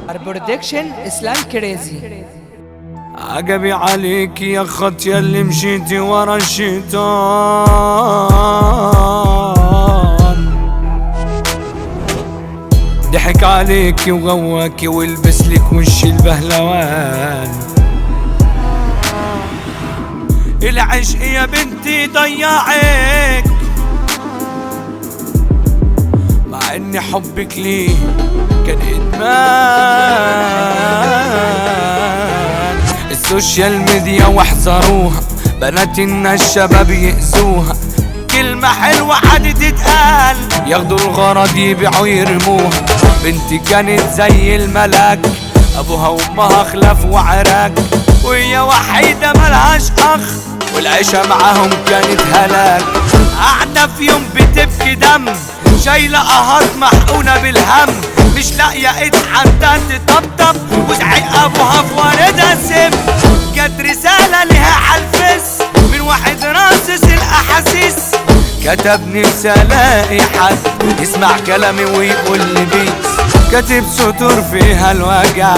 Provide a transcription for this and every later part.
برودكشن اسلام كريزي عجبي عليك يا خط ياللي مشيتي ورا الشيطان ضحك عليك وغواك ولبس لك وش البهلوان العشق يا بنتي ضيعك مع ان حبك ليه كان ادمان السوشيال ميديا واحذروها بنات الناس الشباب يأذوها كلمة حلوة عادي تتقال ياخدوا الغرض يبيعوا يرموها بنتي كانت زي الملاك ابوها وامها خلاف وعراك وهي وحيدة ملهاش اخ والعيشة معاهم كانت هلاك قاعدة في يوم بتبكي دم شايلة قهات محقونة بالهم مش لاقية ايد حتى تطبطب وزعق ابوها في واردها سم جت رسالة ليها عالفيس من واحد راسس الاحاسيس كتبني الاقي حد يسمع كلامي ويقول لي بيس كاتب سطور فيها الوجع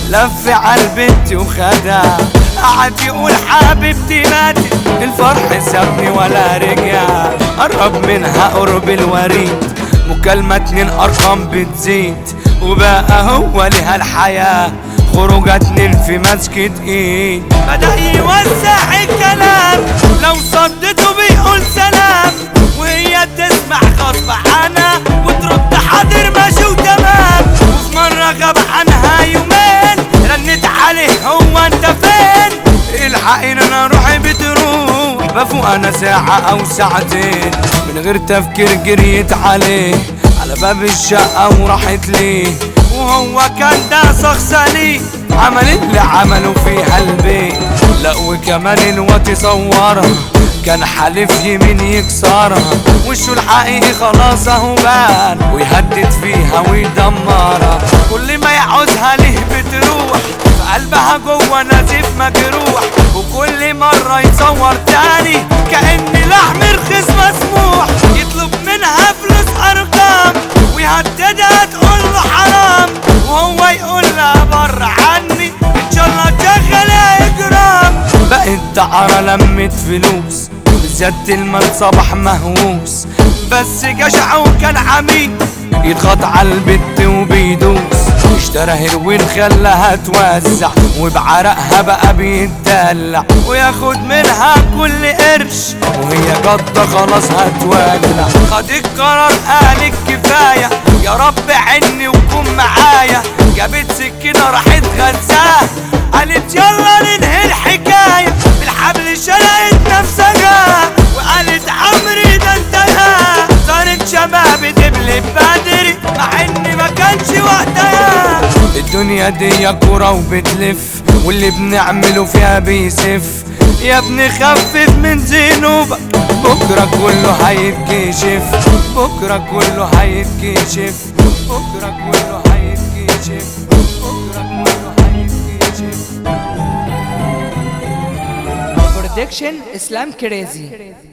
لف على البنت وخدع قعد يقول حبيبتي ماتت الفرح سابني ولا رجع قرب منها قرب الوريد مكالمة اتنين ارقام بتزيد وبقى هو لها الحياة خروجة اتنين في مسكة ايد بدأ يوسع الكلام لو صدته بيقول سلام وهي تسمع غصب عنها وترد حاضر ماشي وتمام وفي مرة غاب عنها يومين رنت عليه هو انت فين الحقيني انا روحي بتروح بفوق انا ساعة او ساعتين من غير تفكير جريت عليه على باب الشقة وراحت ليه وهو كان ده شخص ليه عمل اللي عمله فيها البيت لا وكمان الوقت صورها كان حالف يمين يكسرها وشه الحقيقي خلاص اهو بان ويهدد فيها ويدمرها كل ما يعوزها ليه بتروح في قلبها جوه نزيف مجروح وكل مرة يتصور تاني كأن لحم رخيص مسموح يطلب منها فلوس أرقام ويهددها تقول له حرام وهو يقول لها بره عني إن شاء الله تشغل إجرام بقت دعارة لمت فلوس بالذات المال صباح مهووس بس جشع وكان عميق يضغط على البت وبيدوس اشترى هيروين خلاها توزع وبعرقها بقى بيتدلع وياخد منها كل قرش وهي جدة خلاص هتولع خد القرار قال كفاية يا رب عني وكون معايا جابت سكينة راحت غزاه قالت يلا ننهي الحكاية بالحبل شلقت نفسها وقالت عمري ده انتهى صارت شباب دبل بدري مع ان ما كانش وقتها الدنيا دي كورة وبتلف واللي بنعمله فيها بيسف يا ابني خفف من ذنوبك بكرة كله هيتكشف بكرة كله هيتكشف بكرة كله هيتكشف بكرة كله هيتكشف برودكشن اسلام كريزي